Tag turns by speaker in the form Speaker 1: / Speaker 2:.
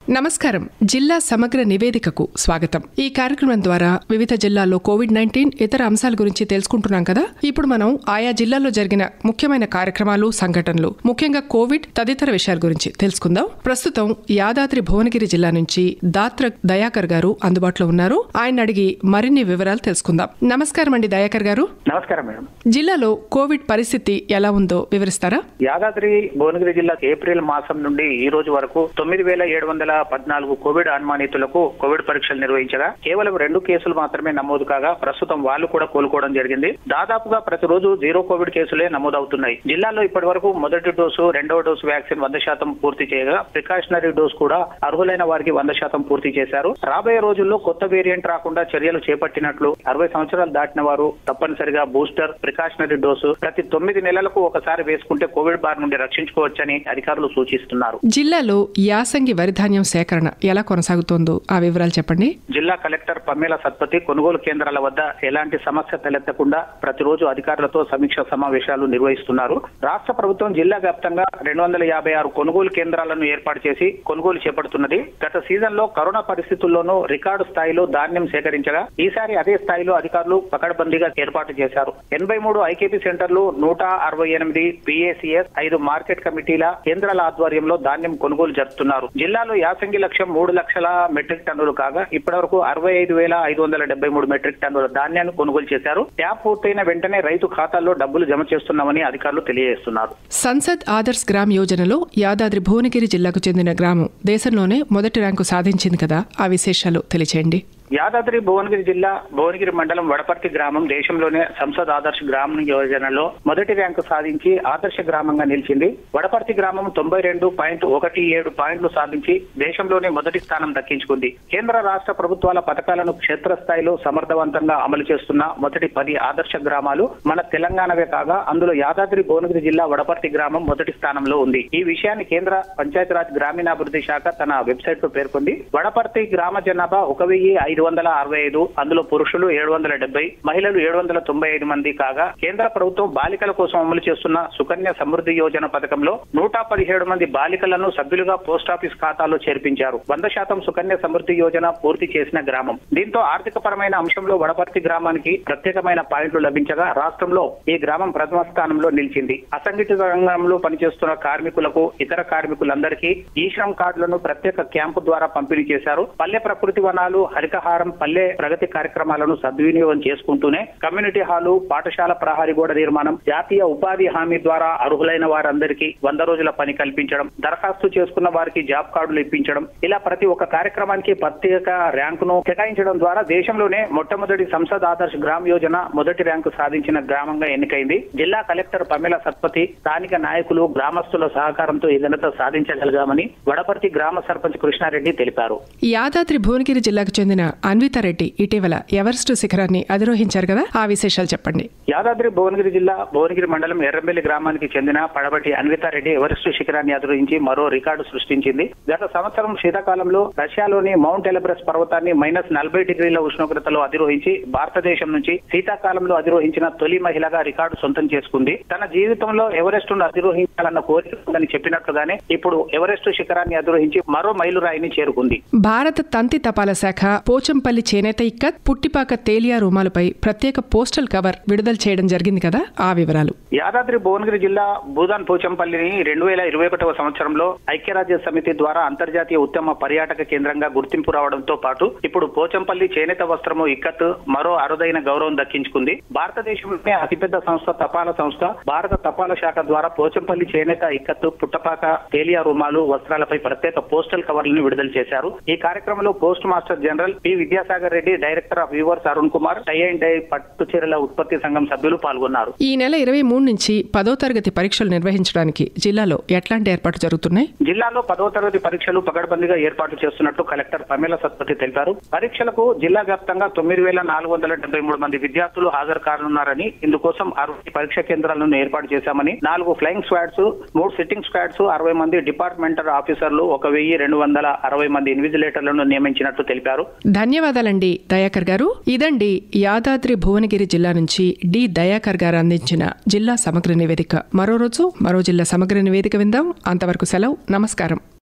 Speaker 1: నమస్కారం జిల్లా సమగ్ర నివేదికకు స్వాగతం ఈ కార్యక్రమం ద్వారా వివిధ జిల్లాల్లో కోవిడ్ నైన్టీన్ ఇతర అంశాల గురించి తెలుసుకుంటున్నాం కదా ఇప్పుడు మనం ఆయా జిల్లాల్లో జరిగిన ముఖ్యమైన కార్యక్రమాలు సంఘటనలు ముఖ్యంగా కోవిడ్ తదితర విషయాల గురించి తెలుసుకుందాం ప్రస్తుతం యాదాద్రి భువనగిరి జిల్లా నుంచి దాత్ర దయాకర్ గారు అందుబాటులో ఉన్నారు ఆయన అడిగి మరిన్ని వివరాలు తెలుసుకుందాం నమస్కారం అండి దయాకర్ గారు
Speaker 2: నమస్కారం మేడం
Speaker 1: జిల్లాలో కోవిడ్ పరిస్థితి ఎలా ఉందో వివరిస్తారా
Speaker 2: యాదాద్రి భువనగిరి జిల్లా ఏప్రిల్ మాసం నుండి ఈ రోజు వరకు తొమ్మిది వేల ఏడు వందల పద్నాలుగు కోవిడ్ అనుమానితులకు కోవిడ్ పరీక్షలు నిర్వహించగా కేవలం రెండు కేసులు మాత్రమే నమోదు కాగా ప్రస్తుతం వాళ్ళు కూడా కోలుకోవడం జరిగింది దాదాపుగా ప్రతిరోజు జీరో కోవిడ్ కేసులే నమోదవుతున్నాయి జిల్లాలో ఇప్పటి వరకు మొదటి డోసు రెండవ డోసు వ్యాక్సిన్ వంద శాతం పూర్తి చేయగా ప్రికాషనరీ డోస్ కూడా అర్హులైన వారికి వంద శాతం పూర్తి చేశారు రాబోయే రోజుల్లో కొత్త వేరియంట్ రాకుండా చర్యలు చేపట్టినట్లు అరవై సంవత్సరాలు దాటిన వారు తప్పనిసరిగా బూస్టర్ ప్రికాషనరీ డోసు ప్రతి తొమ్మిది నెలలకు ఒకసారి వేసుకుంటే కోవిడ్ బారి నుండి రక్షించుకోవచ్చని అధికారులు సూచిస్తున్నారు
Speaker 1: జిల్లాలో యాసంగి వరిధాన్యం సేకరణ ఎలా కొనసాగుతోందో ఆ వివరాలు చెప్పండి
Speaker 2: జిల్లా కలెక్టర్ పమ్మేల సత్పతి కొనుగోలు కేంద్రాల వద్ద ఎలాంటి సమస్య తలెత్తకుండా ప్రతిరోజు అధికారులతో సమీక్ష సమావేశాలు నిర్వహిస్తున్నారు రాష్ట్ర ప్రభుత్వం జిల్లా వ్యాప్తంగా రెండు వందల యాభై ఆరు కొనుగోలు కేంద్రాలను ఏర్పాటు చేసి కొనుగోలు చేపడుతున్నది గత సీజన్ లో కరోనా పరిస్థితుల్లోనూ రికార్డు స్థాయిలో ధాన్యం సేకరించగా ఈసారి అదే స్థాయిలో అధికారులు పకడ్బందీగా ఏర్పాటు చేశారు ఎనభై మూడు ఐకేపీ సెంటర్లు నూట అరవై ఎనిమిది పిఏసిఎస్ ఐదు మార్కెట్ కమిటీల కేంద్రాల ఆధ్వర్యంలో ధాన్యం కొనుగోలు జరుపుతున్నారు జిల్లాలో యాసంగి లక్ష్యం మూడు లక్షల మెట్రిక్ టన్నులు కాగా ఇప్పటివరకు అరవై ఐదు వేల ఐదు వందల డెబ్బై మూడు మెట్రిక్ టన్నుల ధాన్యాన్ని కొనుగోలు చేశారు ట్యాప్ పూర్తయిన వెంటనే రైతు ఖాతాల్లో డబ్బులు జమ చేస్తున్నామని అధికారులు తెలియజేస్తున్నారు
Speaker 1: సంసద్ ఆదర్శ్ గ్రామ్ యోజనలో యాదాద్రి భువనగిరి జిల్లాకు చెందిన గ్రామం దేశంలోనే మొదటి ర్యాంకు సాధించింది కదా ఆ విశేషాలు తెలియచేయండి
Speaker 2: యాదాద్రి భువనగిరి జిల్లా భువనగిరి మండలం వడపర్తి గ్రామం దేశంలోనే సంసద్ ఆదర్శ గ్రామం యోజనలో మొదటి ర్యాంకు సాధించి ఆదర్శ గ్రామంగా నిలిచింది వడపర్తి గ్రామం తొంభై రెండు పాయింట్ ఒకటి ఏడు పాయింట్లు సాధించి దేశంలోనే మొదటి స్థానం దక్కించుకుంది కేంద్ర రాష్ట్ర ప్రభుత్వాల పథకాలను క్షేత్రస్థాయిలో సమర్థవంతంగా అమలు చేస్తున్న మొదటి పది ఆదర్శ గ్రామాలు మన తెలంగాణవే కాగా అందులో యాదాద్రి భువనగిరి జిల్లా వడపర్తి గ్రామం మొదటి స్థానంలో ఉంది ఈ విషయాన్ని కేంద్ర పంచాయతీరాజ్ గ్రామీణాభివృద్ధి శాఖ తన వెబ్సైట్ లో పేర్కొంది వడపర్తి గ్రామ జనాభా ఒక వెయ్యి ఐదు వందల అరవై ఐదు అందులో పురుషులు ఏడు వందల డెబ్బై మహిళలు ఏడు వందల తొంభై ఐదు మంది కాగా కేంద్ర ప్రభుత్వం బాలికల కోసం అమలు చేస్తున్న సుకన్య సమృద్ధి యోజన పథకంలో నూట పదిహేడు మంది బాలికలను సభ్యులుగా పోస్టాఫీస్ ఖాతాలో చేర్పించారు వంద శాతం సుకన్య సమృద్ధి యోజన పూర్తి చేసిన గ్రామం దీంతో ఆర్థిక పరమైన అంశంలో వడపర్తి గ్రామానికి ప్రత్యేకమైన పాయింట్లు లభించగా రాష్ట్రంలో ఈ గ్రామం ప్రథమ స్థానంలో నిలిచింది అసంఘటిత రంగంలో పనిచేస్తున్న కార్మికులకు ఇతర కార్మికులందరికీ ఈ శ్రమ్ కార్డులను ప్రత్యేక క్యాంపు ద్వారా పంపిణీ చేశారు పల్లె ప్రకృతి వనాలు హరితహారం పల్లె ప్రగతి కార్యక్రమాలను సద్వినియోగం చేసుకుంటూనే కమ్యూనిటీ హాలు పాఠశాల ప్రహారీ గోడ నిర్మాణం జాతీయ ఉపాధి హామీ ద్వారా అర్హులైన వారందరికీ వంద రోజుల పని కల్పించడం దరఖాస్తు చేసుకున్న వారికి జాబ్ కార్డులు ఇప్పించడం ఇలా ప్రతి ఒక్క కార్యక్రమానికి ప్రత్యేక ర్యాంకును కేటాయించడం ద్వారా దేశంలోనే మొట్టమొదటి సంసద్ ఆదర్శ్ గ్రామ్ యోజన మొదటి ర్యాంకు సాధించిన గ్రామంగా ఎన్నికైంది జిల్లా కలెక్టర్ పమేల సత్పతి స్థానిక నాయకులు గ్రామస్తుల సహకారంతో ఈ ఘనత సాధించగలిగామని వడపర్తి గ్రామ సర్పంచ్ కృష్ణారెడ్డి తెలిపారు
Speaker 1: యాదాద్రి భువనగిరి జిల్లాకు చెందిన అన్వితారెడ్డి ఇటీవల ఎవరెస్ట్ శిఖరాన్ని అధిరోహించారు కదా ఆ విశేషాలు చెప్పండి
Speaker 2: యాదాద్రి భువనగిరి జిల్లా భువనగిరి మండలం ఎర్రంబెల్లి గ్రామానికి చెందిన పడబటి అన్వితారెడ్డి ఎవరెస్ట్ శిఖరాన్ని అధిరోహించి మరో రికార్డు సృష్టించింది గత సంవత్సరం శీతాకాలంలో రష్యాలోని మౌంట్ ఎలబ్రస్ పర్వతాన్ని మైనస్ నలభై డిగ్రీల ఉష్ణోగ్రతలో అధిరోహించి భారతదేశం నుంచి శీతాకాలంలో అధిరోహించిన తొలి మహిళగా రికార్డు సొంతం చేసుకుంది తన జీవితంలో ఎవరెస్ట్ ను అధిరోహించాలన్న కోరిక ఉందని చెప్పినట్లుగానే ఇప్పుడు ఎవరెస్ట్ శిఖరాన్ని అధిరోహించి మరో మైలురాయిని చేరుకుంది
Speaker 1: భారత తంతి తపాలా శాఖ పోచంపల్లి చేనేత ఇక్కత్ పుట్టిపాక తేలియా రుమాలపై ప్రత్యేక పోస్టల్ కవర్ విడుదల చేయడం జరిగింది కదా ఆ వివరాలు
Speaker 2: యాదాద్రి భువనగిరి జిల్లా భూదాన్ పోచంపల్లిని రెండు వేల ఇరవై ఒకటవ సంవత్సరంలో ఐక్యరాజ్య సమితి ద్వారా అంతర్జాతీయ ఉత్తమ పర్యాటక కేంద్రంగా గుర్తింపు రావడంతో పాటు ఇప్పుడు పోచంపల్లి చేనేత వస్త్రము ఇక్కత్ మరో అరుదైన గౌరవం దక్కించుకుంది భారతదేశంలోనే అతిపెద్ద సంస్థ తపాలా సంస్థ భారత తపాలా శాఖ ద్వారా పోచంపల్లి చేనేత ఇక్కత్ పుట్టపాక తేలియా రుమాలు వస్త్రాలపై ప్రత్యేక పోస్టల్ కవర్లను విడుదల చేశారు ఈ కార్యక్రమంలో post master general P Vidyasagar Reddy director of weavers Arun Kumar tie and dye పట్టు చీరల ఉత్పత్తి సంఘం సభ్యులు పాల్గొన్నారు
Speaker 1: ఈ నెల ఇరవై మూడు నుంచి పదో తరగతి పరీక్షలు నిర్వహించడానికి జిల్లాలో ఎట్లాంటి ఏర్పాట్లు జరుగుతున్నాయి
Speaker 2: జిల్లాలో పదవ తరగతి పరీక్షలు పగడ్బందీగా ఏర్పాటు చేస్తున్నట్టు కలెక్టర్ పమేల సత్పతి తెలిపారు పరీక్షలకు జిల్లా వ్యాప్తంగా తొమ్మిది వేల నాలుగు వందల డెబ్బై మూడు మంది విద్యార్థులు హాజరు కానున్నారని ఇందుకోసం అరవై పరీక్ష కేంద్రాలను ఏర్పాటు చేశామని నాలుగు ఫ్లయింగ్ స్క్వాడ్స్ మూడు సిట్టింగ్ స్క్వాడ్స్ అరవై మంది డిపార్ట్మెంటల్ ఆఫీసర్లు ఒక వెయ్యి రెండు వందల అరవై మంది ఇన్విజిలేటర్లను నియమించినట్టు తెలిపారు
Speaker 1: ధన్యవాదాలండి దయాకర్ గారు ఇదండి యాదాద్రి భువనగిరి జిల్లా నుంచి డి దయాకర్ గారు అందించిన జిల్లా సమగ్ర నివేదిక మరో రోజు మరో జిల్లా సమగ్ర నివేదిక విందాం అంతవరకు సెలవు నమస్కారం